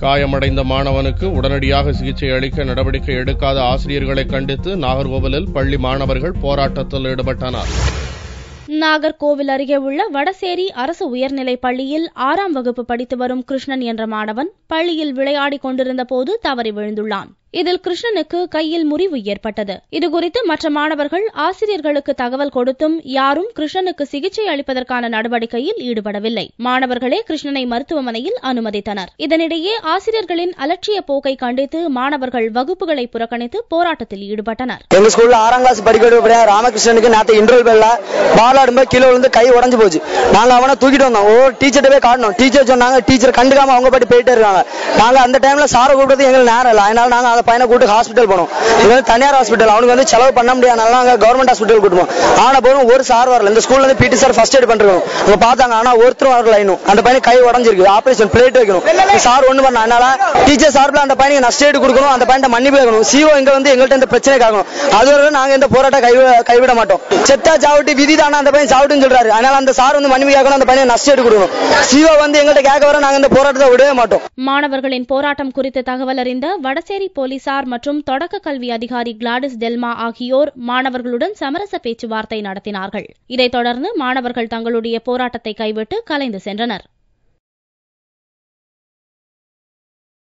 காயமடைந்த மாணவனுக்கு உடனடியாக சிகிச்சை அளிக்க நடவடிக்கை எடுக்காத ஆசிரியர்களை கண்டித்து நாகர்கோவிலில் பள்ளி மாணவர்கள் போராட்டத்தில் ஈடுபட்டனர் நாகர்கோவில் அருகே உள்ள வடசேரி அரசு உயர்நிலைப் பள்ளியில் ஆறாம் வகுப்பு படித்து வரும் கிருஷ்ணன் என்ற மாணவன் பள்ளியில் விளையாடிக் கொண்டிருந்த போது தவறி விழுந்துள்ளான் இதில் கிருஷ்ணனுக்கு கையில் முறிவு ஏற்பட்டது இதுகுறித்து மற்ற மாணவர்கள் ஆசிரியர்களுக்கு தகவல் கொடுத்தும் யாரும் கிருஷ்ணனுக்கு சிகிச்சை அளிப்பதற்கான நடவடிக்கையில் ஈடுபடவில்லை மாணவர்களே கிருஷ்ணனை மருத்துவமனையில் அனுமதித்தனர் இதனிடையே ஆசிரியர்களின் அலட்சிய போக்கை கண்டித்து மாணவர்கள் வகுப்புகளை புறக்கணித்து போராட்டத்தில் ஈடுபட்டனர் எங்க ஸ்கூல்ல ஆறாம் கிளாஸ் படிக்கிற ராமகிருஷ்ணனுக்கு நேற்று இன்டர்வல் பெல்ல பால் ஆடும்போது கீழே விழுந்து கை உடஞ்சு போச்சு நாங்க அவனை தூக்கிட்டு வந்தோம் ஓ டீச்சர்ட்ட போய் காட்டணும் டீச்சர் சொன்னாங்க டீச்சர் கண்டுக்காம அவங்க பாட்டு போயிட்டே இருக்காங்க நாங்க அந்த டைம்ல சாரை கூப்பிட்டது எங்களுக்கு நேரம் இல்லை அதனால நாங்க அந்த பையனை கூட்டு ஹாஸ்பிட்டல் போனோம் இது வந்து தனியார் ஹாஸ்பிட்டல் அவனுக்கு வந்து செலவு பண்ண முடியாதனால நாங்க கவர்மெண்ட் ஹாஸ்பிட்டல் கூட்டுவோம் ஆனா போதும் ஒரு சார் வரல இந்த ஸ்கூல்ல இருந்து பிடி சார் ஃபர்ஸ்ட் எய்ட் பண்றோம் அவங்க பார்த்தாங்க ஆனா ஒருத்தரும் வரல இன்னும் அந்த பையன் கை உடஞ்சிருக்கு ஆபரேஷன் பிளேட் வைக்கணும் சார் ஒண்ணு பண்ண அதனால டீச்சர் சார்பில் அந்த பையனுக்கு நஷ்ட ஈடு கொடுக்கணும் அந்த பையன் மன்னிப்பு கேட்கணும் சிஓ இங்க வந்து எங்கள்கிட்ட இந்த பிரச்சனை காக்கணும் அதுவரை நாங்க இந்த போராட்டம் கை கைவிட மாட்டோம் செத்தா சாவட்டி விதி தானே அந்த பையன் சாவட்டுன்னு சொல்றாரு அதனால அந்த சார் வந்து மன்னிப்பு கேட்கணும் அந்த பையனை நஷ்ட ஈடு கொடுக்கணும் சிஓ வந்து எங்கள்கிட்ட கேட்க வர நாங்க இந்த போராட்டத்தை விடவே மாட்டோம் மாணவர்களின் போராட்டம் குறித்து தகவல் அறிந்த வடசேரி போலீசார் மற்றும் தொடக்க கல்வி அதிகாரி கிளாடிஸ் டெல்மா ஆகியோர் மாணவர்களுடன் சமரச பேச்சுவார்த்தை நடத்தினார்கள் இதைத் தொடர்ந்து மாணவர்கள் தங்களுடைய போராட்டத்தை கைவிட்டு கலைந்து சென்றனர்